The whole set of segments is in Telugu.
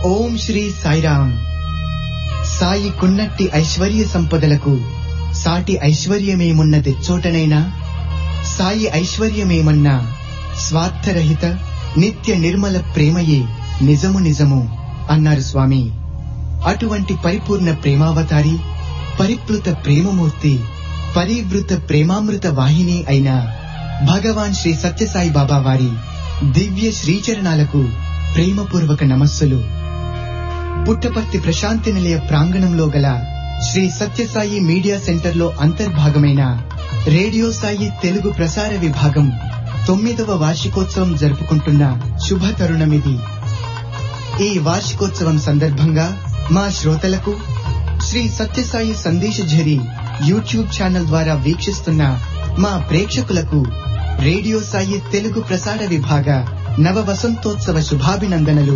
ఓం శ్రీ సాయిరామ్ సాయి కున్నట్టి ఐశ్వర్య సంపదలకు సాటి ఐశ్వర్యమేమున్న తెచ్చోటనైనా సాయి ఐశ్వర్యమేమన్నా స్వార్థరహిత నిత్య నిర్మల ప్రేమయే నిజము నిజము అన్నారు స్వామి అటువంటి పరిపూర్ణ ప్రేమావతారి పరిప్లుత ప్రేమమూర్తి పరివృత ప్రేమామృత వాహిని అయిన భగవాన్ శ్రీ సత్యసాయి బాబా వారి దివ్య శ్రీచరణాలకు ప్రేమపూర్వక నమస్సులు పుట్టపర్తి ప్రశాంతి నిలయ ప్రాంగణంలో గల శ్రీ సత్యసాయి మీడియా సెంటర్లో అంతర్భాగమైన రేడియో సాయి తెలుగు ప్రసార విభాగం తొమ్మిదవ వార్షికోత్సవం జరుపుకుంటున్న శుభ తరుణమిది ఈ వార్షికోత్సవం సందర్భంగా మా శ్రోతలకు శ్రీ సత్యసాయి సందేశఝరి యూట్యూబ్ ఛానల్ ద్వారా వీక్షిస్తున్న మా ప్రేక్షకులకు రేడియో సాయి తెలుగు ప్రసార విభాగ నవ వసంతోత్సవ శుభాభినందనలు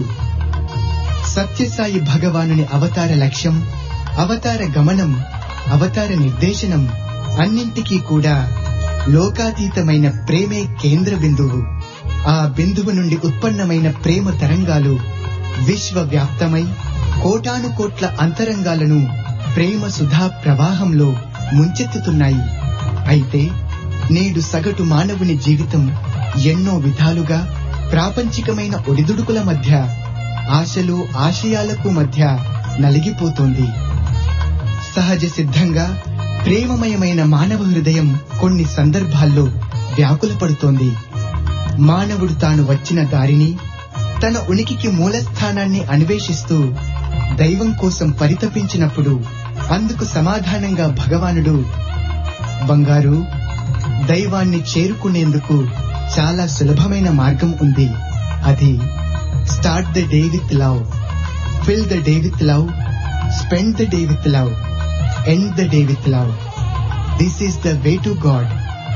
సత్యసాయి భగవానుని అవతార లక్ష్యం అవతార గమనం అవతార నిర్దేశనం అన్నింటికీ కూడా లోకాతీతమైన ప్రేమే కేంద్ర బిందువు ఆ బిందువు నుండి ఉత్పన్నమైన ప్రేమ తరంగాలు విశ్వవ్యాప్తమై కోటాను కోట్ల అంతరంగాలను ప్రేమ సుధా ప్రవాహంలో ముంచెత్తుతున్నాయి అయితే నేడు సగటు మానవుని జీవితం ఎన్నో విధాలుగా ప్రాపంచికమైన ఒడిదుడుకుల మధ్య ఆశలు ఆశయాలకు మధ్య నలిగిపోతోంది సహజ సిద్ధంగా ప్రేమమయమైన మానవ హృదయం కొన్ని సందర్భాల్లో వ్యాకులపడుతోంది మానవుడు తాను వచ్చిన దారిని తన ఉనికికి మూలస్థానాన్ని అన్వేషిస్తూ దైవం కోసం పరితపించినప్పుడు అందుకు సమాధానంగా భగవానుడు బంగారు దైవాన్ని చేరుకునేందుకు చాలా సులభమైన మార్గం ఉంది అది start the day with love fill the day with love spend the day with love end the day with love this is the way to God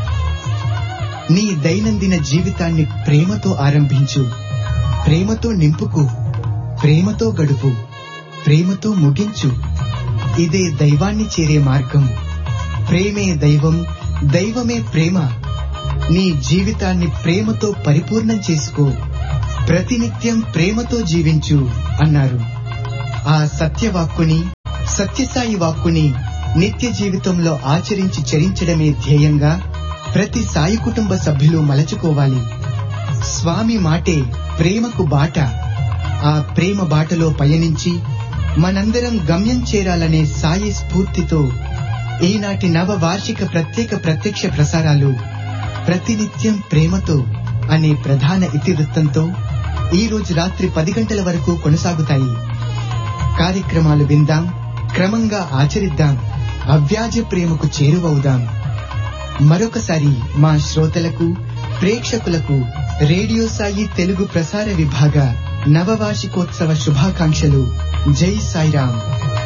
నీ దైనందిన జీవితాన్ని ప్రేమతో ఆరంభించు ప్రేమతో నింపుకు ప్రేమతో గడుపు ప్రేమతో ముగించు ఇదే దైవాన్ని చేరే మార్గం ప్రేమే దైవం దైవమే ప్రేమ నీ జీవితాన్ని ప్రేమతో పరిపూర్ణం చేసుకో ప్రతినిత్యం ప్రేమతో జీవించు అన్నారు ఆ సత్యవాక్కుని సత్యసాయి వాక్కుని నిత్య జీవితంలో ఆచరించి చరించడమే ధ్యేయంగా ప్రతి సాయి కుటుంబ సభ్యులు మలచుకోవాలి స్వామి మాటే ప్రేమకు బాట ఆ ప్రేమ బాటలో పయనించి మనందరం గమ్యం చేరాలనే సాయి స్ఫూర్తితో ఈనాటి నవ వార్షిక ప్రత్యేక ప్రత్యక్ష ప్రసారాలు ప్రతినిత్యం ప్రేమతో అనే ప్రధాన ఇతివృత్తంతో ఈ రోజు రాత్రి పది గంటల వరకు కొనసాగుతాయి కార్యక్రమాలు విందాం క్రమంగా ఆచరిద్దాం అవ్యాజ ప్రేమకు చేరువవుదాం మరొకసారి మా శ్రోతలకు ప్రేక్షకులకు రేడియో సాయి తెలుగు ప్రసార విభాగ నవవార్షికోత్సవ శుభాకాంక్షలు జై సాయిరాం